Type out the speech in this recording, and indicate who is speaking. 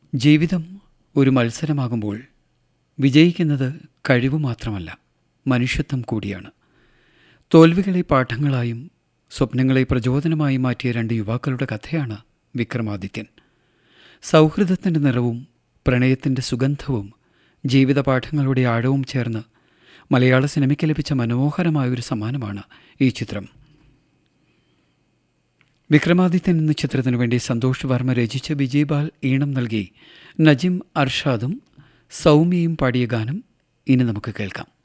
Speaker 1: ജീവിതം ഒരു മത്സരമാകുമ്പോൾ വിജയിക്കുന്നത് കഴിവ് മാത്രമല്ല മനുഷ്യത്വം കൂടിയാണ് തോൽവികളെ പാഠങ്ങളായും സ്വപ്നങ്ങളെ പ്രചോദനമായി മാറ്റിയ രണ്ട് യുവാക്കളുടെ കഥയാണ് വിക്രമാദിത്യൻ സൗഹൃദത്തിൻ്റെ നിറവും പ്രണയത്തിൻ്റെ സുഗന്ധവും ജീവിത പാഠങ്ങളുടെ ആഴവും ചേർന്ന് മലയാള സിനിമയ്ക്ക് ലഭിച്ച മനോഹരമായൊരു സമ്മാനമാണ് ഈ ചിത്രം വിക്രമാദിത്യൻ എന്ന ചിത്രത്തിനു വേണ്ടി സന്തോഷ് വർമ്മ രചിച്ച വിജയ്പാൽ ഈണം നൽകി നജിം അർഷാദും സൗമ്യയും പാടിയ ഗാനം ഇനി നമുക്ക് കേൾക്കാം